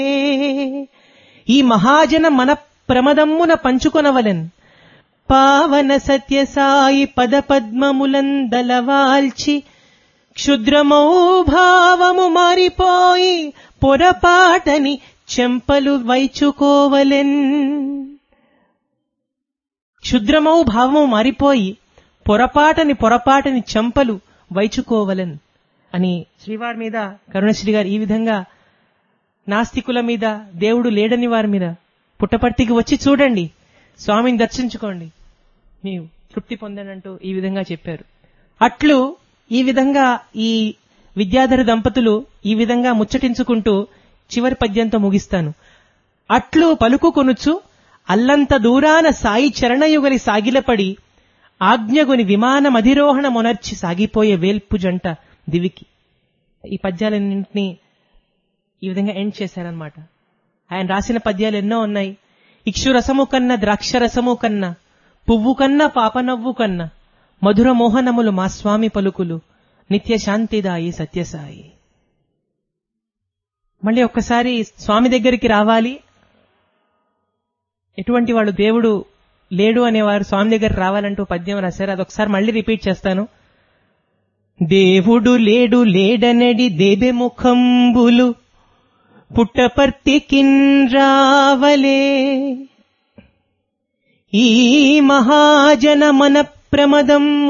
ఈ మహాజన మన ప్రమదమ్మున పంచుకొనవలెన్ పావన సత్య సాయి పద పద్మములందలవాల్చి క్షుద్రమౌ భావము మారిపోయి పొరపాటని చెంపలు వైచుకోవలెన్ క్షుద్రమౌ భావము మారిపోయి పొరపాటని పొరపాటని చెంపలు వైచుకోవలెన్ అని శ్రీవారి మీద కరుణశ్రీ గారు ఈ విధంగా నాస్తికుల మీద దేవుడు లేడని వారి మీద పుట్టపర్తికి వచ్చి చూడండి స్వామిని దర్శించుకోండి మీరు తృప్తి పొందనంటూ ఈ విధంగా చెప్పారు అట్లు ఈ విధంగా ఈ విద్యాధర దంపతులు ఈ విధంగా ముచ్చటించుకుంటూ చివరి పద్యంతో ముగిస్తాను అట్లు పలుకుకొనుచు అల్లంత దూరాన సాయి చరణయుగలి సాగిలపడి ఆజ్ఞగుని విమానమధిరోహణ మొనర్చి సాగిపోయే వేల్పు జంట దివికి ఈ పద్యాలన్నింటినీ ఈ విధంగా ఎండ్ చేశారనమాట ఆయన రాసిన పద్యాలు ఎన్నో ఉన్నాయి ఇక్షురసము కన్నా ద్రాక్షరసము కన్నా పువ్వు కన్నా పాపనవ్వు కన్నా మధుర మోహనములు మా స్వామి పలుకులు నిత్య శాంతిదాయి సత్యసాయి మళ్ళీ ఒక్కసారి స్వామి దగ్గరికి రావాలి ఎటువంటి వాడు దేవుడు లేడు అనేవారు స్వామి దగ్గర రావాలంటూ పద్యం రాశారు అది ఒకసారి మళ్ళీ రిపీట్ చేస్తాను దేవుడు లేడు లేడనడి దేబె ముఖంబులు పుట్టపర్తికిన్ రావలే ఈ మహాజన మన ప్రమదం